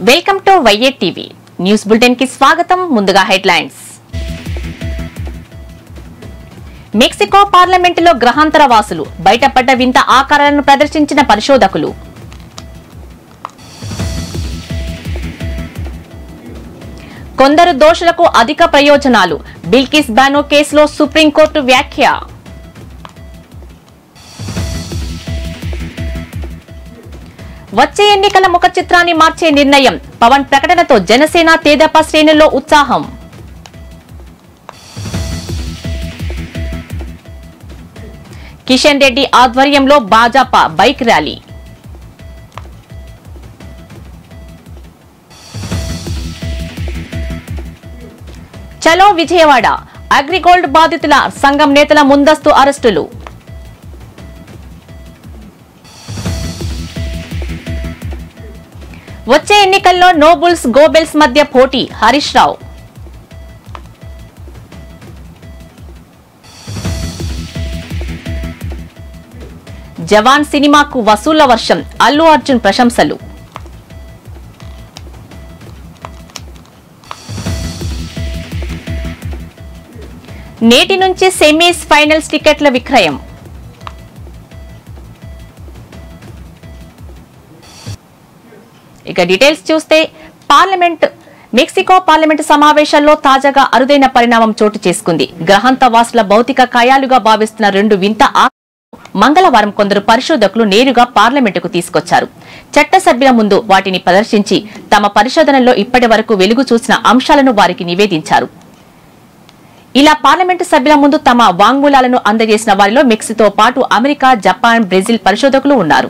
welcome to YA TV news bulletin కి స్వాగతం ముందుగా హెడ్లైన్స్ మెక్సికో పార్లమెంటులో గ్రహాంతర వాసులు బయటపడ్డ వింత ఆకారాలను ప్రదర్శించిన పరిశోధకులు కొందరు దోషులకు అధిక ప్రయోజనాలు బిల్కిస్ బానో కేసులో సుప్రీంకోర్టు వ్యాఖ్య వచ్చే ఎన్నికల ముఖ చిత్రాన్ని మార్చే నిర్ణయం పవన్ ప్రకటనతో జనసేన తేదప శ్రేణుల్లో ఉత్సాహం కిషన్ రెడ్డి ఆధ్వర్యంలో భాజపా బైక్ ర్యాలీ చలో విజయవాడ అగ్రిగోల్డ్ బాధితుల సంఘం నేతల ముందస్తు అరెస్టులు వచ్చే ఎన్నికల్లో నోబుల్స్ గోబెల్స్ మధ్య పోటీ హరీష్ రావు జవాన్ సినిమాకు వసూళ్ల వర్షం అల్లు అర్జున్ ప్రశంసలు నేటి నుంచి సెమీస్ ఫైనల్స్ టికెట్ల విక్రయం ఇక డీటెయిల్స్ చూస్తే పార్లమెంట్ మెక్సికో పార్లమెంటు సమావేశాల్లో తాజాగా అరుదైన పరిణామం చోటు చేసుకుంది గ్రహాంత వాసుల భౌతిక కాయాలుగా భావిస్తున్న రెండు వింత ఆ మంగళవారం కొందరు పరిశోధకులు నేరుగా పార్లమెంటుకు తీసుకొచ్చారు చట్టసభ్యుల ముందు వాటిని ప్రదర్శించి తమ పరిశోధనలో ఇప్పటి వరకు వెలుగు చూసిన అంశాలను వారికి నివేదించారు ఇలా పార్లమెంటు సభ్యుల ముందు తమ వాంగ్మూలాలను అందజేసిన వారిలో మెక్సితో పాటు అమెరికా జపాన్ బ్రెజిల్ పరిశోధకులు ఉన్నారు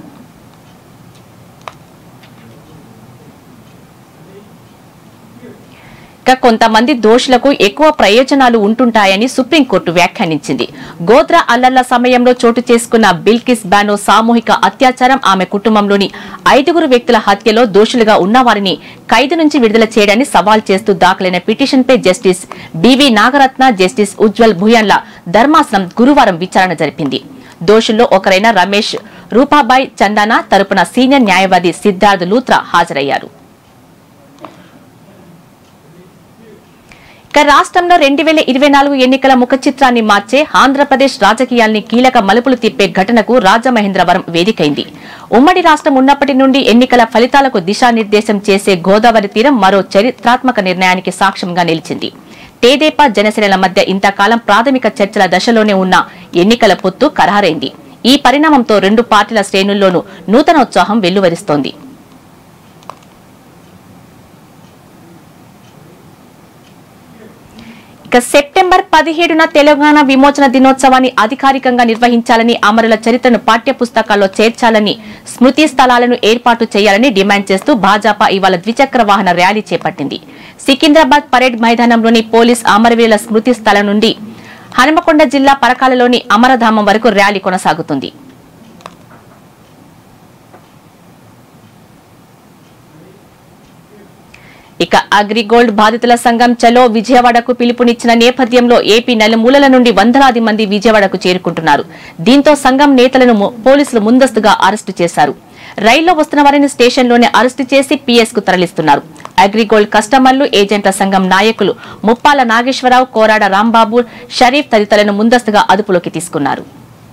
ఇక కొంతమంది దోషులకు ఎక్కువ ప్రయోజనాలు ఉంటుంటాయని సుప్రీంకోర్టు వ్యాఖ్యానించింది గోద్రా అల్లర్ల సమయంలో చోటు చేసుకున్న బిల్కిస్ బానో సామూహిక అత్యాచారం ఆమె కుటుంబంలోని ఐదుగురు వ్యక్తుల హత్యలో దోషులుగా ఉన్నవారిని ఖైదు నుంచి విడుదల చేయడాన్ని సవాల్ చేస్తూ దాఖలైన పిటిషన్పై justice BV Nagarathna justice Ujjal భుయాన్ల ధర్మాసనం గురువారం విచారణ జరిపింది దోషుల్లో ఒకరైన రమేష్ రూపాబాయ్ చందానా తరపున సీనియర్ న్యాయవాది సిద్ధార్థ్ లూత్రా హాజరయ్యారు ఇక రాష్ట్రంలో రెండు వేల ఇరవై నాలుగు ఎన్నికల ముఖ చిత్రాన్ని మార్చే ఆంధ్రప్రదేశ్ రాజకీయాల్ని కీలక మలుపులు తిప్పే ఘటనకు రాజమహేంద్రవరం వేదికైంది ఉమ్మడి రాష్ట్రం ఉన్నప్పటి నుండి ఎన్నికల ఫలితాలకు దిశానిర్దేశం చేసే గోదావరి తీరం మరో చరిత్రాత్మక నిర్ణయానికి సాక్ష్యంగా నిలిచింది తేదేపా జనసేనల మధ్య ఇంతకాలం ప్రాథమిక చర్చల దశలోనే ఉన్న ఎన్నికల పొత్తు ఖరారైంది ఈ పరిణామంతో రెండు పార్టీల శ్రేణుల్లోనూ నూతనోత్సాహం వెల్లువరిస్తోంది ఇక సెప్టెంబర్ పదిహేడున తెలంగాణ విమోచన దినోత్సవాన్ని అధికారికంగా నిర్వహించాలని అమరుల చరిత్రను పాఠ్య పుస్తకాల్లో చేర్చాలని స్మృతి స్థలాలను ఏర్పాటు చేయాలని డిమాండ్ చేస్తూ భాజపా ఇవాళ ద్విచక్ర వాహన ర్యాలీ చేపట్టింది సికింద్రాబాద్ పరేడ్ మైదానంలోని పోలీస్ అమరవీరుల స్మృతి స్థలం నుండి హనుమకొండ జిల్లా పరకాలలోని అమరధామం వరకు ర్యాలీ కొనసాగుతుంది ఇక అగ్రిగోల్డ్ బాధితుల సంఘం చలో విజయవాడకు పిలుపునిచ్చిన నేపథ్యంలో ఏపీ నలుమూలల నుండి వందలాది మంది విజయవాడకు చేరుకుంటున్నారు దీంతో సంఘం నేతలను ము- పోలీసులు ముందస్తుగా అరెస్టు చేశారు రైల్లో వస్తున్న వారిని స్టేషన్లోనే అరెస్టు చేసి పీఎస్ కు తరలిస్తున్నారు అగ్రిగోల్డ్ కస్టమర్లు ఏజెంట్ల సంఘం నాయకులు ముప్పాల నాగేశ్వరరావు కోరాడ రాంబాబు షరీఫ్ తదితరులను ముందస్తుగా అదుపులోకి తీసుకున్నారు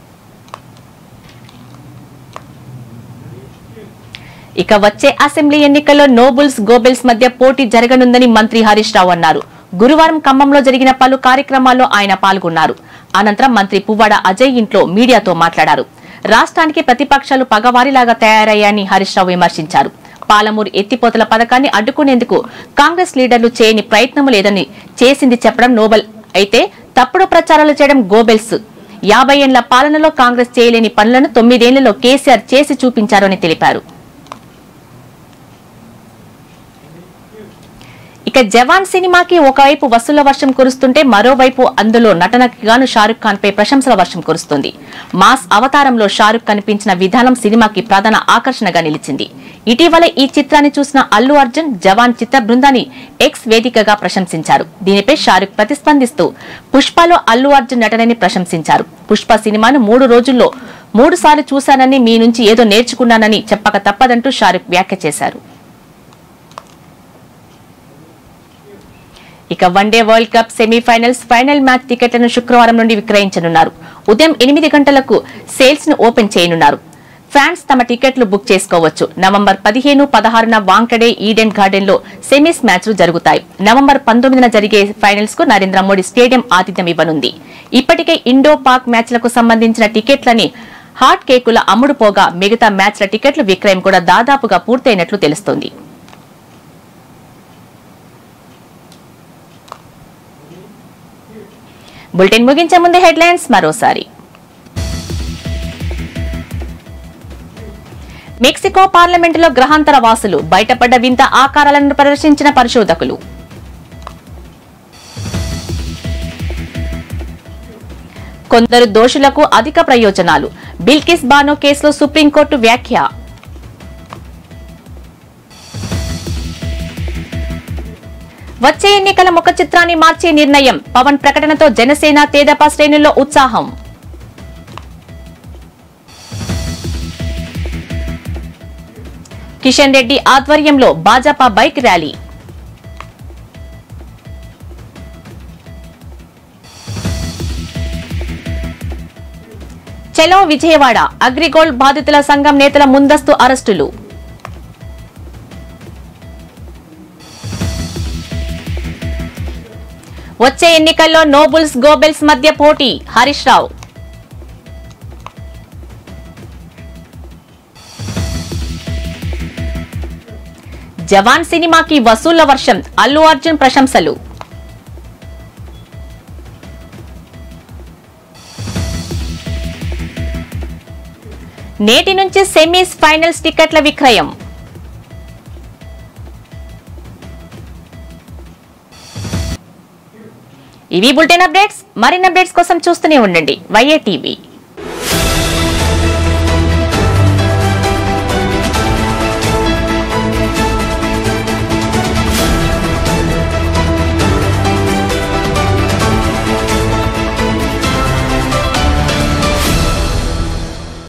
ఇక వచ్చే అసెంబ్లీ ఎన్నికల్లో నోబుల్స్ గోబెల్స్ మధ్య పోటీ జరగనుందని మంత్రి హరీష్ రావు అన్నారు గురువారం ఖమ్మంలో జరిగిన పలు కార్యక్రమాల్లో ఆయన పాల్గొన్నారు అనంతరం మంత్రి పువ్వాడ అజయ్ ఇంట్లో మీడియాతో మాట్లాడారు రాష్ట్రానికి ప్రతిపక్షాలు పగవారిలాగా తయారయ్యాయని హరీష్ రావు విమర్శించారు పాలమూరు ఎత్తిపోతల పథకాన్ని అడ్డుకునేందుకు కాంగ్రెస్ లీడర్లు చేయని ప్రయత్నం లేదని చేసింది చెప్పడం నోబెల్ అయితే తప్పుడు ప్రచారాలు చేయడం గోబెల్స్ యాభై ఏళ్ల పాలనలో కాంగ్రెస్ చేయలేని పనులను తొమ్మిదేళ్లలో కేసీఆర్ చేసి చూపించారని తెలిపారు ఇక జవాన్ సినిమాకి ఒకవైపు వసూళ్ల వర్షం కురుస్తుంటే మరోవైపు అందులో నటనకి గాను షారుఖ్ ఖాన్ పై ప్రశంసల వర్షం కురుస్తుంది మాస్ అవతారంలో షారుఖ్ కనిపించిన విధానం సినిమాకి ప్రధాన ఆకర్షణగా నిలిచింది ఇటీవల ఈ చిత్రాన్ని చూసిన అల్లు అర్జున్ జవాన్ చిత్ర బృందాన్ని ఎక్స్ వేదికగా ప్రశంసించారు దీనిపై షారుఖ్ ప్రతిస్పందిస్తూ పుష్పలో అల్లు అర్జున్ నటనని ప్రశంసించారు పుష్ప సినిమాను మూడు రోజుల్లో మూడు సార్లు చూశానని మీ నుంచి ఏదో నేర్చుకున్నానని చెప్పక తప్పదంటూ షారుఖ్ వ్యాఖ్య చేశారు ఇక one day world cup semifinals final match టికెట్లను శుక్రవారం నుండి విక్రయించనున్నారు ఉదయం ఎనిమిది గంటలకు సేల్స్ ను ఓపెన్ చేయనున్నారు ఫ్యాన్స్ తమ టికెట్లు బుక్ చేసుకోవచ్చు నవంబర్ పదిహేను పదహారున వాంకడే ఈడెన్ గార్డెన్ లో సెమీస్ మ్యాచ్లు జరుగుతాయి నవంబర్ పంతొమ్మిదిన జరిగే ఫైనల్స్ కు నరేంద్ర మోడీ స్టేడియం ఆతిథ్యం ఇవ్వనుంది ఇప్పటికే ఇండో పాక్ మ్యాచ్లకు సంబంధించిన టికెట్లని హాట్ కేకుల అమ్ముడు పోగా మిగతా మ్యాచ్ల టికెట్ల విక్రయం కూడా దాదాపుగా పూర్తయినట్లు తెలుస్తోంది బులెటిన్ ముగించే ముందు హెడ్లైన్స్ మరోసారి మెక్సికో పార్లమెంటులో గ్రహాంతర వాసులు బయటపడ్డ వింత ఆకారాలను ప్రదర్శించిన పరిశోధకులు కొందరు దోషులకు అధిక ప్రయోజనాలు బిల్కిస్ బానో కేసులో సుప్రీంకోర్టు వ్యాఖ్య వచ్చే ఎన్నికల ముఖ చిత్రాన్ని మార్చే నిర్ణయం పవన్ ప్రకటనతో జనసేన తేదపా శ్రేణుల్లో ఉత్సాహం కిషన్ రెడ్డి ఆధ్వర్యంలో భాజపా బైక్ ర్యాలీ చెలో విజయవాడ అగ్రిగోల్డ్ బాధితుల సంఘం నేతల ముందస్తు అరెస్టులు వచ్చే ఎన్నికల్లో నోబుల్స్ గోబెల్స్ మధ్య పోటీ హరీష్ రావు జవాన్ సినిమాకి వసూళ్ల వర్షం అల్లు అర్జున్ ప్రశంసలు నేటి నుంచి సెమీస్ ఫైనల్స్ టికెట్ల విక్రయం ఇవి బులెటిన్ అప్డేట్స్ మరిన్ని అప్డేట్స్ కోసం చూస్తూనే ఉండండి వైఏ టీవీ